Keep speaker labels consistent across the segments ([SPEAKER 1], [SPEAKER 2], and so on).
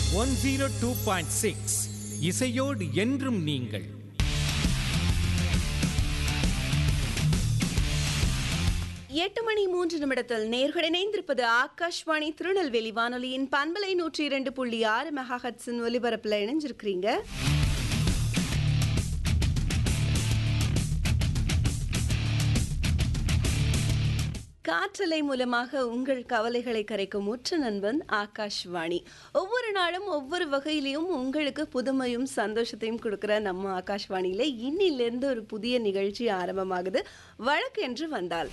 [SPEAKER 1] One zero two point six இசையோடு என்றும் நீங்கள்
[SPEAKER 2] எட்டு மணி மூன்று நிமிடத்தில் நேர்கள் இணைந்திருப்பது ஆகாஷ்வாணி திருநெல்வேலி வானொலியின் பண்பலை நூற்றி இரண்டு புள்ளி ஆறு மெகாஹட்ஸின் ஒலிபரப்பில் இணைஞ்சிருக்கிறீங்க காற்றலை மூலமாக உங்கள் கவலைகளை கரைக்கும் உற்ற நண்பன் ஆகாஷ்வாணி ஒவ்வொரு நாளும் ஒவ்வொரு வகையிலையும் உங்களுக்கு புதுமையும் சந்தோஷத்தையும் கொடுக்குற நம்ம ஆகாஷ்வாணியில இன்னிலிருந்து ஒரு புதிய நிகழ்ச்சி ஆரம்பமாகுது வழக்கு என்று வந்தால்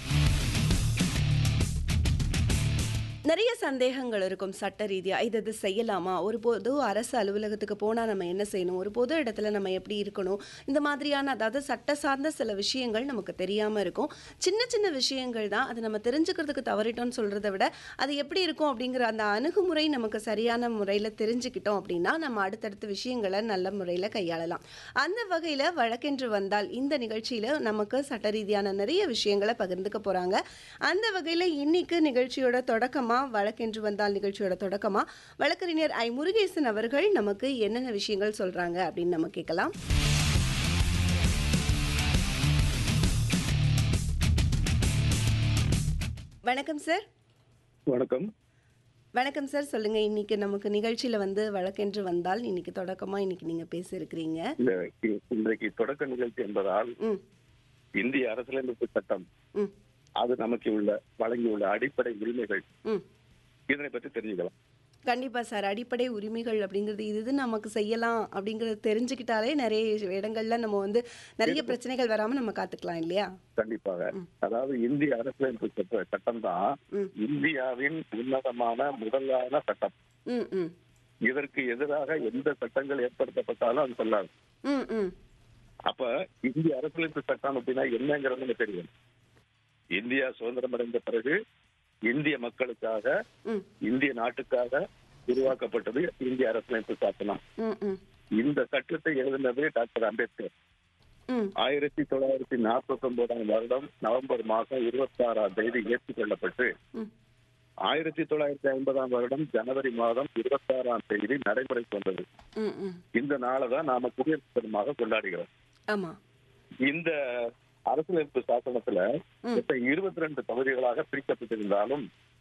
[SPEAKER 2] நிறைய சந்தேகங்கள் இருக்கும் சட்ட ரீதியா இது இது செய்யலாமா ஒரு பொது அரசு அலுவலகத்துக்கு போனால் நம்ம என்ன செய்யணும் ஒரு பொது இடத்துல நம்ம எப்படி இருக்கணும் இந்த மாதிரியான அதாவது சட்ட சார்ந்த சில விஷயங்கள் நமக்கு தெரியாமல் இருக்கும் சின்ன சின்ன விஷயங்கள் தான் அது நம்ம தெரிஞ்சுக்கிறதுக்கு தவறிட்டோம்னு சொல்கிறத விட அது எப்படி இருக்கும் அப்படிங்கிற அந்த அணுகுமுறை நமக்கு சரியான முறையில் தெரிஞ்சுக்கிட்டோம் அப்படின்னா நம்ம அடுத்தடுத்த விஷயங்களை நல்ல முறையில் கையாளலாம் அந்த வகையில் வழக்கென்று வந்தால் இந்த நிகழ்ச்சியில் நமக்கு சட்ட ரீதியான நிறைய விஷயங்களை பகிர்ந்துக்க போகிறாங்க அந்த வகையில் இன்னைக்கு நிகழ்ச்சியோட தொடக்கமாக வழக்கென்று வந்தால் நிகழ்ச்சியோட தொடக்கமாக வழக்கறிஞர் ஐ முருகேசன் அவர்கள் நமக்கு என்னென்ன விஷயங்கள் சொல்கிறாங்க அப்படின்னு நம்ம கேட்கலாம் வணக்கம் சார்
[SPEAKER 3] வணக்கம்
[SPEAKER 2] வணக்கம் சார் சொல்லுங்க இன்னைக்கு நமக்கு நிகழ்ச்சியில வந்து வழக்கென்று வந்தால் இன்னைக்கு தொடக்கமா இன்னைக்கு நீங்க பேசியிருக்கிறீங்க
[SPEAKER 3] இந்த இ- இன்றைக்கு தொடக்க நிகழ்ச்சி என்பதால்
[SPEAKER 2] ம்
[SPEAKER 3] இந்திய அரசியலமைப்பு சட்டம்
[SPEAKER 2] ம்
[SPEAKER 3] அது நமக்கு உள்ள வழங்கியுள்ள அடிப்படை உரிமைகள்
[SPEAKER 2] ம்
[SPEAKER 3] இதனை பற்றி தெரிஞ்சுக்கலாம்
[SPEAKER 2] கண்டிப்பா சார் அடிப்படை உரிமைகள் அப்படிங்கிறது இது இது நமக்கு செய்யலாம் அப்படிங்கறது தெரிஞ்சுக்கிட்டாலே நிறைய இடங்கள்ல நம்ம வந்து நிறைய பிரச்சனைகள் வராம நம்ம காத்துக்கலாம் இல்லையா
[SPEAKER 3] கண்டிப்பாக அதாவது இந்திய அரசியலமைப்பு சட்ட சட்டம் தான்
[SPEAKER 2] ம்.
[SPEAKER 3] இந்தியாவின் உன்னதமான முதலான சட்டம்
[SPEAKER 2] ம் ம்
[SPEAKER 3] இதற்கு எதிராக எந்த சட்டங்கள் ஏற்படுத்தப்பட்டாலும் அது சொல்லாது
[SPEAKER 2] ம் ம்
[SPEAKER 3] அப்ப இந்திய அரசியலமைப்பு சட்டம் அப்படின்னா என்னங்கிறது நமக்கு தெரியும் இந்தியா சுதந்திரம் அடைந்த பிறகு இந்திய மக்களுக்காக
[SPEAKER 2] ம்
[SPEAKER 3] இந்திய நாட்டுக்காக உருவாக்கப்பட்டது இந்திய அரசியலமைப்பு சட்டம்
[SPEAKER 2] ம் ம்
[SPEAKER 3] இந்த சட்டத்தை எழுதினது டாக்டர் அம்பேத்கர்
[SPEAKER 2] ம்
[SPEAKER 3] ஆயிரத்தி தொள்ளாயிரத்தி நாற்பத்தி ஒன்பதாம் வருடம் நவம்பர் மாதம் இருபத்தி ஆறாம் தேதி ஏற்றுக்கொள்ளப்பட்டு
[SPEAKER 2] ம்
[SPEAKER 3] ஆயிரத்தி தொள்ளாயிரத்தி ஐம்பதாம் வருடம் ஜனவரி மாதம் இருபத்தி ஆறாம் தேதி நடைமுறைக்கு வந்தது
[SPEAKER 2] ம் ம்
[SPEAKER 3] இந்த நாளை தான் நாம குடியரசு தினமாக கொண்டாடுகிறோம்
[SPEAKER 2] ஆமா
[SPEAKER 3] இந்த அரசியலமைப்பு சாசனத்துல
[SPEAKER 2] ம்.
[SPEAKER 3] மொத்தம் இருபத்தி ரெண்டு பகுதிகளாக பிரிக்கப்பட்டிருந்தாலும்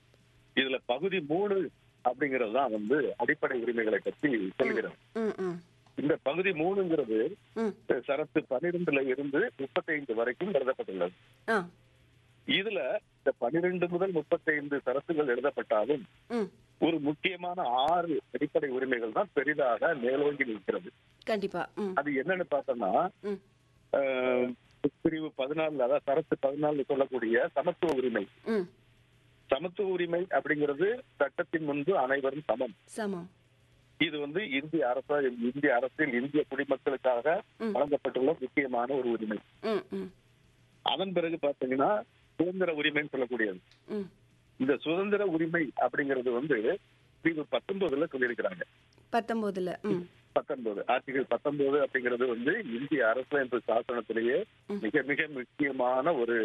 [SPEAKER 3] இதுல பகுதி மூணு அப்படிங்கிறது தான் வந்து அடிப்படை உரிமைகளை பற்றி சொல்கிறது
[SPEAKER 2] ம் ம்
[SPEAKER 3] இந்த பகுதி மூணுங்கிறது
[SPEAKER 2] ம்
[SPEAKER 3] சரத்து பன்னிரெண்டுல இருந்து முப்பத்தைந்து வரைக்கும் எழுதப்பட்டுள்ளது
[SPEAKER 2] ஆ
[SPEAKER 3] இதுல இந்த பன்னிரெண்டு முதல் முப்பத்தைந்து சரத்துகள் எழுதப்பட்டாலும்
[SPEAKER 2] ம்
[SPEAKER 3] ஒரு முக்கியமான ஆறு அடிப்படை உரிமைகள் தான் பெரிதாக மேலோங்கி நிற்கிறது
[SPEAKER 2] கண்டிப்பா ம்
[SPEAKER 3] அது என்னன்னு பார்த்தோம்னா
[SPEAKER 2] ம்
[SPEAKER 3] ஆஹ், பிரிவு பதினாலுல அதாவது சரத்து பதினாலுல சொல்லக்கூடிய சமத்துவ உரிமை
[SPEAKER 2] ம்
[SPEAKER 3] சமத்துவ உரிமை அப்படிங்கிறது சட்டத்தின் முன்பு அனைவரும் சமம்
[SPEAKER 2] சமம்
[SPEAKER 3] இது வந்து இந்திய அரச இந்திய அரசில் இந்திய குடிமக்களுக்காக
[SPEAKER 2] ம்.
[SPEAKER 3] வழங்கப்பட்டுள்ள முக்கியமான ஒரு உரிமை
[SPEAKER 2] ம் ம்
[SPEAKER 3] அதன் பிறகு பாத்தீங்கன்னா சுதந்திர உரிமைன்னு சொல்லக்கூடியது
[SPEAKER 2] ம்
[SPEAKER 3] இந்த சுதந்திர உரிமை அப்படிங்கிறது வந்து பிரிவு பத்தொன்பதுல சொல்லியிருக்கிறாங்க
[SPEAKER 2] பத்தொம்போதுல ம்
[SPEAKER 3] பத்தொன்பது ஆர்டிகல் பத்தொன்பது அப்படிங்கிறது வந்து இந்திய அரசியலமைப்பு சாசனத்திலேயே
[SPEAKER 2] ம்.
[SPEAKER 3] மிக மிக முக்கியமான ஒரு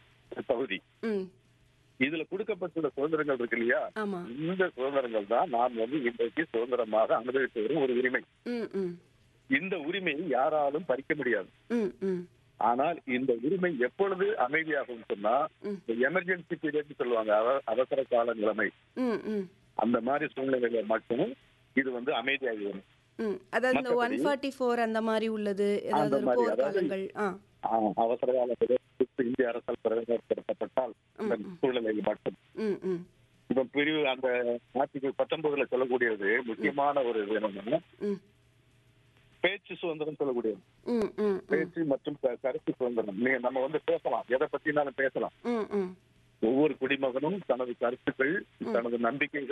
[SPEAKER 3] பகுதி
[SPEAKER 2] ம்
[SPEAKER 3] இதுல கொடுக்கப்பட்டுள்ள சுதந்திரங்கள் இருக்கு இல்லையா
[SPEAKER 2] ஆமா
[SPEAKER 3] இந்த சுதந்திரங்கள் தான் நாம் வந்து இன்றைக்கு சுதந்திரமாக அனுபவித்து வரும் ஒரு உரிமை
[SPEAKER 2] ம் ம்
[SPEAKER 3] இந்த உரிமையை யாராலும் பறிக்க முடியாது
[SPEAKER 2] ம் ம்
[SPEAKER 3] ஆனால் இந்த உரிமை எப்பொழுது அமைதியாகும் சொன்னா
[SPEAKER 2] ம்.
[SPEAKER 3] எமர்ஜென்சி பீரியட் சொல்லுவாங்க அவ- அவசர கால நிலைமை
[SPEAKER 2] ம் ம்
[SPEAKER 3] அந்த மாதிரி சூழ்நிலையில மட்டும் இது வந்து அமைதியாகி வரும்
[SPEAKER 2] ம் அதாவது இந்த ஒன்
[SPEAKER 3] மத்தபடி-
[SPEAKER 2] ஃபார்ட்டி ஃபோர் அந்த மாதிரி உள்ளது ஏதாவது
[SPEAKER 3] அந்த
[SPEAKER 2] ஒரு
[SPEAKER 3] மாதிரி,
[SPEAKER 2] போர்
[SPEAKER 3] அதாவது-
[SPEAKER 2] காலங்கள் ஆ
[SPEAKER 3] ஆஹ், அவசர கால நிலைக்கு இந்திய அரசால் பிரகடனப்படுத்தப்பட்டால் அந்த
[SPEAKER 2] ம், ம்.
[SPEAKER 3] சூழ்நிலையில் மட்டும்
[SPEAKER 2] ம் ம்
[SPEAKER 3] இப்ப பிரிவு அந்த ஆர்டிகல் பத்தொன்பதுல சொல்லக்கூடியது முக்கியமான ஒரு இது என்னன்னா
[SPEAKER 2] ம்
[SPEAKER 3] பேச்சு சுதந்திரம் சொல்லக்கூடியது
[SPEAKER 2] ம் ம் ம்
[SPEAKER 3] பேச்சு மற்றும் க- கருத்து சுதந்திரம் நீங்க நம்ம வந்து பேசலாம் எதை பத்தினாலும் பேசலாம்
[SPEAKER 2] ம் ம்
[SPEAKER 3] ஒவ்வொரு குடிமகனும் தனது கருத்துக்கள் தனது நம்பிக்கைகள்